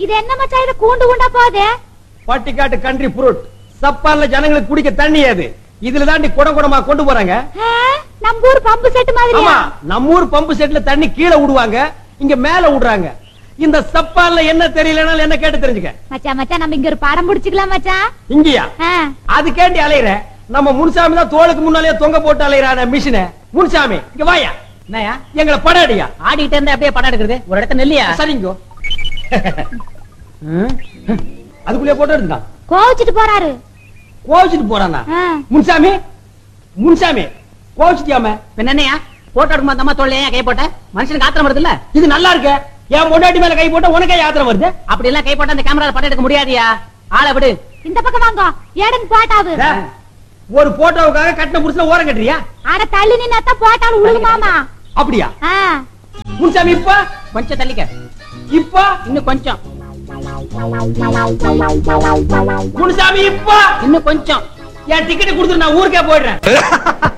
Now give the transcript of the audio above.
இது என்ன மச்சான் இது கூண்டு கூண்டா போகுது பட்டிக்காட்டு கண்ட்ரி ஃப்ரூட் சப்பான்ல ஜனங்களுக்கு குடிக்க தண்ணி அது இதுல தாண்டி குடம் குடமா கொண்டு போறாங்க ஆ, நம்ம ஊர் பம்பு செட் மாதிரியா ஆமா நம்ம ஊர் பம்பு செட்ல தண்ணி கீழே விடுவாங்க இங்க மேல விடுறாங்க இந்த சப்பான்ல என்ன தெரியலனாலும் என்ன கேட்டு தெரிஞ்சுக்க மச்சான் மச்சான் நம்ம இங்க ஒரு படம் புடிச்சுக்கலாம் மச்சான் இங்கயா ஆ, அது கேண்டி அலையிற நம்ம முன்சாமி தான் தோளுக்கு முன்னாலே தொங்க போட்டு அலையிறான மிஷின முன்சாமி இங்க வாயா என்னயா எங்களை படம் அடியா ஆடிட்டு இருந்தா அப்படியே படம் எடுக்கிறது ஒரு இடத்த நெல்லியா சரிங்கோ அதுக்குள்ளே போட்டு இருந்தான் கோவிச்சிட்டு போறாரு கோவிச்சுட்டு போறானா ஆ, முன்சாமி முன்சாமி கோவிச்சுட்டியாம பின்ன என்னையா போட்டோ எடுக்கும் அந்த அம்மா தோல்ல ஏன் கை போட்ட மனுஷனுக்கு ஆத்திரம் வருது இல்ல இது நல்லா இருக்க என் பொண்டாட்டி மேல கை போட்டா உனக்கே யாத்திரை வருது அப்படி எல்லாம் கை போட்டா அந்த கேமரால படம் எடுக்க முடியாதியா ஆளை விடு இந்த பக்கம் வாங்க ஏடன் போட்டாவு டே, ஒரு போட்டோவுக்காக கட்டின புருஷன ஓரம் கட்டுறியா ஆட தள்ளி நின்னா போட்டாலும் உழுகுமாமா அப்படியா ஆ, முன்சாமி இப்ப கொஞ்சம் தள்ளிக்க இப்ப இன்னும் கொஞ்சம் முன்சாமி இப்ப இன்னும் கொஞ்சம் என் டிக்கெட் கொடுத்துட்டு நான் ஊருக்கே போயிடுறேன்